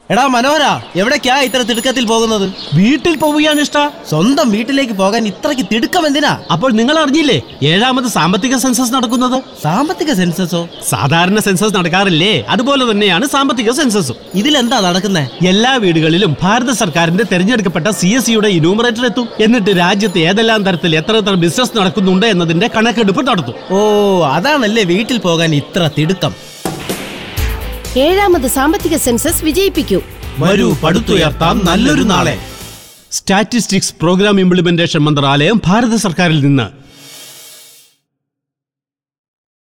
എടാ മനോഹര എവിടേക്കാ ഇത്ര തിടുക്കത്തിൽ പോകുന്നത് വീട്ടിൽ പോവുകയാണ് ഇഷ്ട സ്വന്തം വീട്ടിലേക്ക് പോകാൻ ഇത്രയ്ക്ക് തിടുക്കം എന്തിനാ അപ്പോൾ നിങ്ങൾ അറിഞ്ഞില്ലേ ഏഴാമത് സാമ്പത്തിക സെൻസസ് നടക്കുന്നത് സാമ്പത്തിക സെൻസസോ സാധാരണ സെൻസസ് നടക്കാറില്ലേ അതുപോലെ തന്നെയാണ് സാമ്പത്തിക സെൻസസും ഇതിലെന്താ നടക്കുന്നേ എല്ലാ വീടുകളിലും ഭാരത സർക്കാരിന്റെ തെരഞ്ഞെടുക്കപ്പെട്ട സി എസ് സിയുടെ ഇനൂമറേറ്റർ എത്തും എന്നിട്ട് രാജ്യത്ത് ഏതെല്ലാം തരത്തിൽ എത്ര എത്ര ബിസിനസ് നടക്കുന്നുണ്ട് എന്നതിന്റെ കണക്കെടുപ്പ് നടത്തും ഓ അതാണല്ലേ വീട്ടിൽ പോകാൻ ഇത്ര തിടുക്കം ഏഴാമത് സാമ്പത്തിക സെൻസസ് വിജയിപ്പിക്കൂ വരൂ പടുത്തുയർത്താം നല്ലൊരു നാളെ സ്റ്റാറ്റിസ്റ്റിക്സ് പ്രോഗ്രാം ഇംപ്ലിമെന്റേഷൻ മന്ത്രാലയം ഭാരത സർക്കാരിൽ നിന്ന്